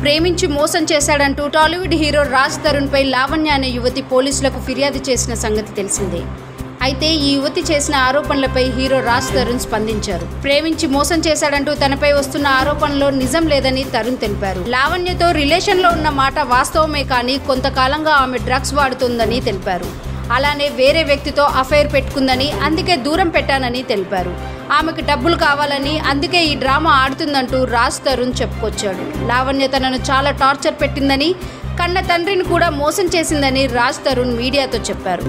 ప్రేమించి మోసం చేశాడంటూ టాలీవుడ్ హీరో రాజ్ తరుణ్ పై లావణ్య అనే యువతి పోలీసులకు ఫిర్యాదు చేసిన సంగతి తెలిసిందే అయితే ఈ యువతి చేసిన ఆరోపణలపై హీరో రాజ్ తరుణ్ స్పందించారు ప్రేమించి మోసం చేశాడంటూ తనపై వస్తున్న ఆరోపణలో నిజం లేదని తరుణ్ తెలిపారు లావణ్యతో రిలేషన్ లో ఉన్న మాట వాస్తవమే కానీ కొంతకాలంగా ఆమె డ్రగ్స్ వాడుతుందని తెలిపారు అలానే వేరే వ్యక్తితో అఫైర్ పెట్టుకుందని అందుకే దూరం పెట్టానని తెలిపారు ఆమెకు డబ్బులు కావాలని అందుకే ఈ డ్రామా ఆడుతుందంటూ రాజ్ తరుణ్ చెప్పుకొచ్చాడు లావణ్య తనను చాలా టార్చర్ పెట్టిందని కన్న తండ్రిని కూడా మోసం చేసిందని రాజ్ తరుణ్ మీడియాతో చెప్పారు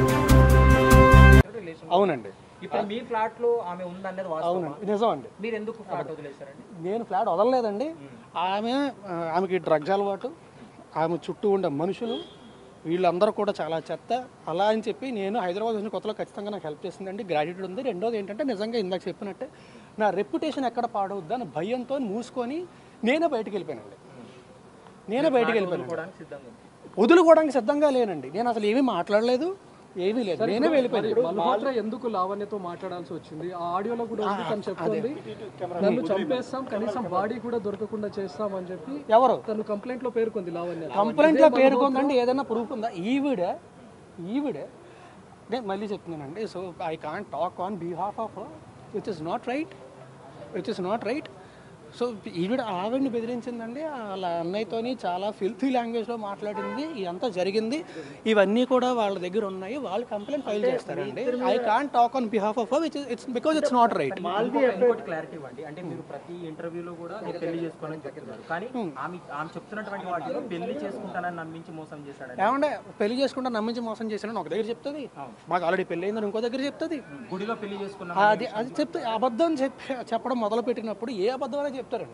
అవునండి ఇప్పుడు మీ ఫ్లాట్ లో ఆమె ఉందనేది వాస్తవం అవునండి నిజం అండి మీరు ఎందుకు ఫ్లాట్ వదిలేశారండి నేను ఫ్లాట్ వదలలేదండి ఆమె ఆ, ఆమెకి డ్రగ్స్ అలవాటు ఆమె చుట్టూ ఉండే మనుషులు వీళ్ళందరూ కూడా చాలా చెత్త అలా అని చెప్పి నేను హైదరాబాద్ వచ్చిన కొత్తలో ఖచ్చితంగా నాకు హెల్ప్ చేసిందండి గ్రాడ్యుయేట్ ఉంది రెండోది ఏంటంటే నిజంగా ఇందాక చెప్పినట్టే నా రెప్యుటేషన్ ఎక్కడ పాడవద్దు అని భయంతో మూసుకొని నేనే బయటికి వెళ్ళిపోయానండి నేనే బయటికి వెళ్ళిపోయాను వదులుకోవడానికి సిద్ధంగా ఉంది. వదులుకోవడానికి సిద్ధంగా లేనండి నేను అసలు ఏమీ మాట్లాడలేదు ఏమీ లేదు నేనే వెళ్ళిపోయాను మల్హోత్రా ఎందుకు లావణ్యతో మాట్లాడాల్సి వచ్చింది ఆ ఆడియోలో కూడా ఉంది తను చెప్తుంది నన్ను చంపేస్తాం కనీసం బాడీ కూడా దొరకకుండా చేస్తాం అని చెప్పి ఎవరు తను కంప్లైంట్ లో పేర్కొంది లావణ్య కంప్లైంట్లో పేరుకుందండి ఏదైనా ప్రూఫ్ ఉందా ఈవిడ ఈవిడ నేను మళ్ళీ చెప్తున్నానండి so I can't talk on behalf of which is not right which is not right so ఈవిడ ఆవిడని బెదిరించిందండి వాళ్ళ అన్నయ్యతోని చాలా ఫిల్తీ లాంగ్వేజ్లో మాట్లాడింది ఇదంతా జరిగింది ఇవన్నీ కూడా వాళ్ళ దగ్గర ఉన్నాయి వాళ్ళు కంప్లైంట్ ఫైల్ చేస్తారండి I can't talk on behalf of which it's because it's not right ఇంకో- ఇంకోటి క్లారిటీ ఇవ్వండి అంటే మీరు ప్రతి ఇంటర్వ్యూలో కూడా మీరు పెళ్లి చేసుకోవాలని చెప్తున్నారు కానీ ఆమె ఆమె చెప్తున్నటువంటి వాటిలో పెళ్లి చేసుకుంటానని నమ్మించి మోసం చేశాడని ఏమంటే పెళ్లి చేసుకుంటే నమ్మించి మోసం చేశానని ఒక దగ్గర చెప్తుంది మాకు ఆల్రెడీ పెళ్ళి అయిందని ఇంకో దగ్గర చెప్తుంది గుడిలో పెళ్లి చేసుకున్నాం అది అది చెప్తే అబద్ధం చెప్పి చెప్పడం మొదలు పెట్టినప్పుడు ఏ అబద్ధం అనేది చెప్తారండి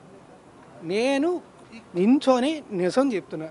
నేను నించొని నిజం చెప్తున్నా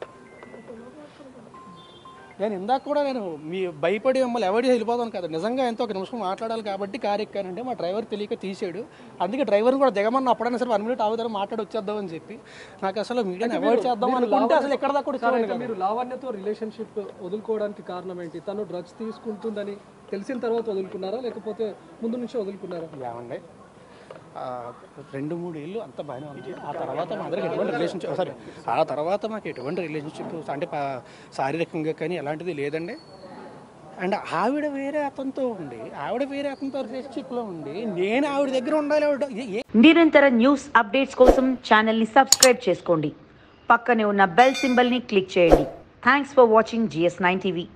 నేను ఇందాక కూడా నేను మీ భయపడి మిమ్మల్ని ఎవరి వెళ్ళిపోతాను కదా నిజంగా ఎంతో ఒక నిమిషం మాట్లాడాలి కాబట్టి కారు ఎక్కానంటే మా డ్రైవర్ తెలియక తీసాడు అందుకే డ్రైవర్ని కూడా దిగమన్న అప్పుడైనా సరే వన్ మినిట్ ఆగుతారు మాట్లాడి వచ్చేద్దాం అని చెప్పి నాకు అసలు మీడియాని అవాయిడ్ చేద్దాం అనుకుంటే అసలు ఎక్కడ దాకా కూడా చూడండి కదా. మీరు లావణ్యతో రిలేషన్షిప్ వదులుకోవడానికి కారణం ఏంటి తను డ్రగ్స్ తీసుకుంటుందని తెలిసిన తర్వాత వదులుకున్నారా లేకపోతే ముందు నుంచి వదులుకున్నారా ఏమండి ఆ, రెండు మూడు ఏళ్ళు అంత బాగానే ఉంది ఆ తర్వాత మా అందరికి ఎటువంటి రిలేషన్షిప్ సారీ ఆ తర్వాత మాకు ఎటువంటి రిలేషన్షిప్ అంటే పా- శారీరకంగా కానీ ఎలాంటిది లేదండి అండ్ ఆవిడ వేరే అతనితో ఉండి ఆవిడ వేరే అతనితో రిలేషన్షిప్లో ఉండి నేను ఆవిడ దగ్గర ఉండాలి ఆవిడ ఏ- ఏ- నిరంతర న్యూస్ అప్డేట్స్ కోసం ఛానల్ని సబ్స్క్రైబ్ చేసుకోండి పక్కనే ఉన్న బెల్ సింబల్ని క్లిక్ చేయండి thanks for watching GS nine TV